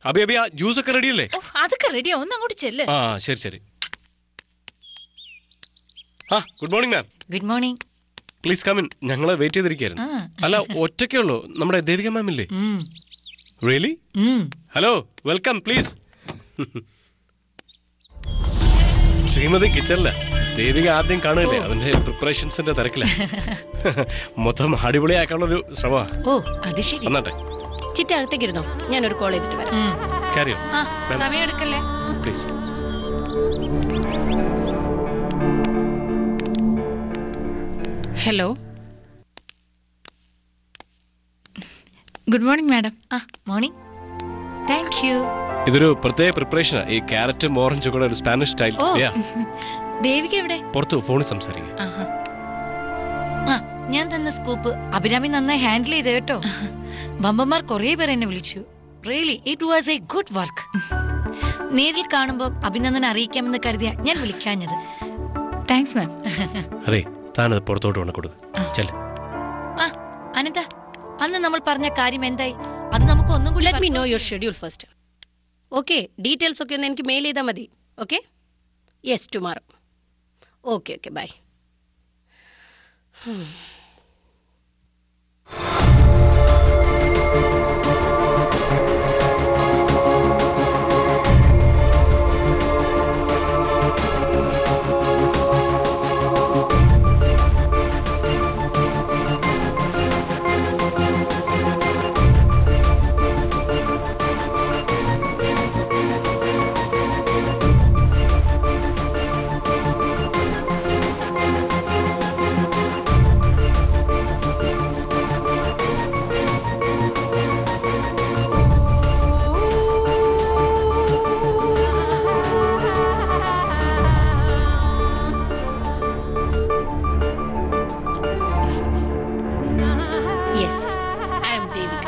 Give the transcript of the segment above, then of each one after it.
അബി അബി ആ ജ്യൂസ് ഒക്കെ റെഡിയല്ലേ ഓ അതൊക്കെ റെഡിയാ ഒന്ന് അങ്ങോട്ട് ചെല്ല് ആ ശരി ശരി ആ good morning ma'am good morning please come in ഞങ്ങൾ വെയിറ്റ് ചെയ്തിരിക്കുകയായിരുന്നു ആ. അല്ല ഒറ്റയ്ക്കേ ഉള്ളൂ നമ്മുടെ ദേവിക മാം ഇല്ലേ really hello welcome please Shrimati കിച്ചണില്ല ദേവിക ആദ്യം കാണുകയല്ലേ അതിന്റെ പ്രിപ്പറേഷൻസിന്റെ തിരക്കില മൊത്തം അടിപൊളിയാക്കാനുള്ള ഒരു ശ്രമമാണ് ഓ അത് ശരി വന്നാട്ടെ ചിറ്റ അകത്തേക്ക് ഇരുന്നോ ഞാനൊരു കോൾ ചെയ്തിട്ട് വരാം ഉം. കാര്യം ആ സമയം എടുക്കല്ലേ please hello good morning madam ആ മോർണിംഗ് താങ്ക് യു ഇതൊരു പ്രത്യേക പ്രിപ്പറേഷനാണ് ഈ ക്യാരറ്റും ഓറഞ്ചും കൂടെ ഒരു സ്പാനിഷ് സ്റ്റൈൽ ഓ. Yeah. ദേവിക എവിടെ പുറത്ത് ഫോണിൽ സംസാരിക്കുക ആഹാ. ആ ഞാൻ തന്ന സ്കൂപ്പ് അഭിരാമി നന്നായി ഹാൻഡിൽ ചെയ്ത് കേട്ടോ ബമ്പന്മാർ കുറേ പേർ എന്നെ വിളിച്ചു really it was a good work നേരിൽ കാണുമ്പോൾ അഭിനന്ദനം അറിയിക്കാമെന്ന് കരുതിയ ഞാൻ വിളിക്കാഞ്ഞത് താങ്ക്സ് മാം അതെ താനത് പുറത്തോട്ട് കൊണ്ട് കൊടുക്കുക ചെല്ല ആ അനന്ത അന്ന് നമ്മൾ പറഞ്ഞ കാര്യം എന്തായി അത് നമുക്ക് ഒന്നും കൂടി let me know your schedule first okay details ഒക്കെ ഒന്ന് എനിക്ക് മെയിൽ ചെയ്താൽ മതി okay yes tomorrow okay okay bye yes I am Devika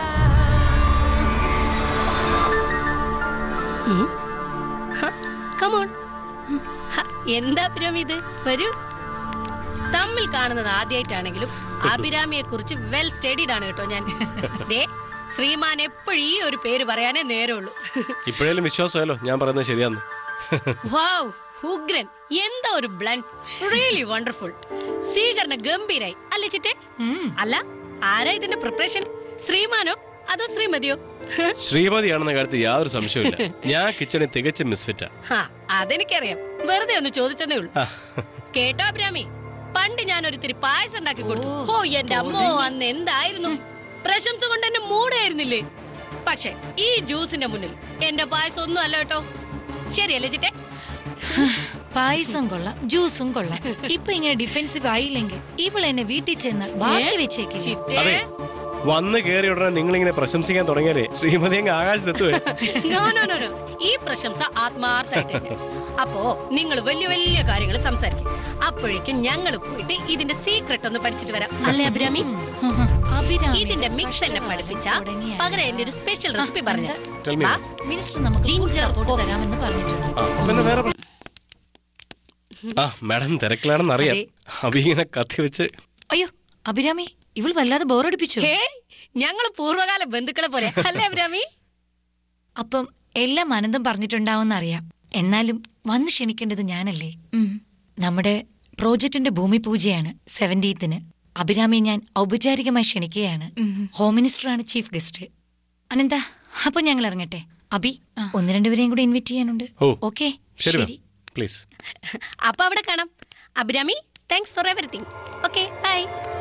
come on എന്താ അഭിരാമി ഇത് വരൂ തമ്മിൽ കാണുന്നത് ആദ്യമായിട്ടാണെങ്കിലും അഭിരാമിയെ കുറിച്ച് വെൽ സ്റ്റഡിഡ് ആണ് കേട്ടോ ഞാൻ ദേ ശ്രീമാൻ എപ്പോഴും ഈ ഒരു പേര് പറയാനേ നേരമുള്ളൂ ഇപ്പോഴേലും വിശ്വാസമല്ലോ ഞാൻ പറയുന്നത് ശരിയാന്ന് വാവ് ഉഗ്രൻ എന്താ ഒരു ബ്ലൻഡ് റിയലി വണ്ടർഫുൾ സ്വീകരണ ഗംഭീരായി അല്ലേ ചിറ്റെ അല്ല ആരാ ഇതിന്റെ പ്രിപ്പറേഷൻ ശ്രീമാനോ അതോ ശ്രീമതിയോ ശ്രീമതിയാണെന്ന കാര്യത്തിൽ യാതൊരു സംശയമില്ല ഞാൻ കിച്ചണിൽ തികച്ചും മിസ്ഫിറ്റാ ഹാ അതെനിക്കറിയാം വെറുതെ ഒന്ന് ചോദിച്ചതേ ഉള്ളൂ കേട്ടോ അബ്രാമി പണ്ട് ഞാൻ ഒരുത്തിരി പായസം ഉണ്ടാക്കി കൊടുത്തു ഓ എന്റെ അമ്മോ അന്ന് എന്തായിരുന്നു പ്രശംസ കൊണ്ട് എന്നെ മൂടായിരുന്നില്ലേ പക്ഷെ ഈ ജ്യൂസിന്റെ മുന്നിൽ എന്റെ പായസം ഒന്നും അല്ല കേട്ടോ ശരിയല്ലേ ചിറ്റെ പായസം കൊള്ളാം ജ്യൂസും കൊള്ളാം ഇപ്പൊ ഇങ്ങനെ ഡിഫെൻസീവ് ആയില്ലെങ്കിൽ ഇവൾ എന്നെ വീട്ടിൽ ചെന്നാൽ ബാക്കി വെച്ചേക്കില്ല ചിറ്റേ അതെ വന്ന് കയറി ഉടനെ നിങ്ങളിങ്ങനെ പ്രശംസിക്കാൻ തുടങ്ങിയാലേ ശ്രീമതി അങ്ങ് ആകാശത്തെത്തുവേ നോ നോ നോ നോ ഈ പ്രശംസ ആത്മാർത്ഥമായിട്ട് അപ്പോ നിങ്ങൾ വലിയ വലിയ കാര്യങ്ങൾ സംസാരിക്കും അപ്പോഴേക്കും ഞങ്ങൾ പോയിട്ട് ഇതിന്റെ സീക്രട്ട് ഒന്ന് പഠിച്ചിട്ട് വരാം അല്ലേ അഭിരാമി അഭിരാമി ഇതിന്റെ മിക്സ് എന്നെ പഠിപ്പിച്ച പകരം എന്റെ ഒരു സ്പെഷ്യൽ റെസിപ്പി പറഞ്ഞു Tell me. മിനിസ്റ്റർ നമുക്ക് Ginger സപ്പോർട്ട് coffee. തരാമെന്ന് പറഞ്ഞിട്ടുണ്ട് ആ, പിന്നെ വേറെ പ്ര- ആ മാഡം തിരക്കിലാണെന്ന് അറിയാം അതെ. അഭിങ്ങനെ കത്തി വെച്ച് അയ്യോ അഭിരാമി ഇവൾ വല്ലാതെ ബോറടിപ്പിച്ചു ഹേ ഞങ്ങൾ പൂർവ്വകാല ബന്ധുക്കളെ പോലെ അല്ലേ അഭിരാമി അപ്പം എല്ലാം അനന്തം പറഞ്ഞിട്ടുണ്ടാവുമെന്ന് അറിയാം എന്നാലും വന്ന് ക്ഷണിക്കേണ്ടത് ഞാനല്ലേ നമ്മുടെ പ്രോജക്റ്റിന്റെ ഭൂമി പൂജയാണ് സെവൻറ്റീത്തിന് അഭിരാമി ഞാൻ ഔപചാരികമായി ക്ഷണിക്കുകയാണ് ഹോം മിനിസ്റ്ററാണ് ചീഫ് ഗസ്റ്റ് അനന്ത അപ്പൊ ഞങ്ങൾ ഇറങ്ങട്ടെ അഭി ഒന്ന് രണ്ടുപേരെയും കൂടെ ഇൻവൈറ്റ് ചെയ്യാനുണ്ട് ഓ ഓക്കെ ശരി ശരി പ്ലീസ് അപ്പൊ അവിടെ കാണാം Abhirami thanks for everything okay by